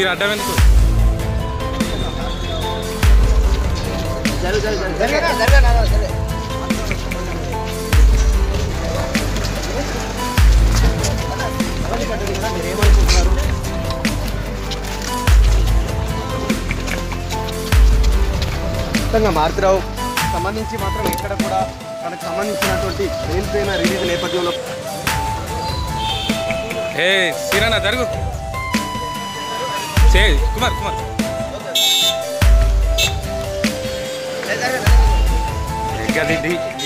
మీరు అడ్డం ఎందుకు ఖచ్చితంగా మారుతిరావు సంబంధించి మాత్రం ఎక్కడ కూడా తనకు సంబంధించినటువంటి రైల్వేన రిలీజ్ నేపథ్యంలో ఏ సీరన్న జరుగు చే కుమార్ కుమార్ ఇంకా దిద్ది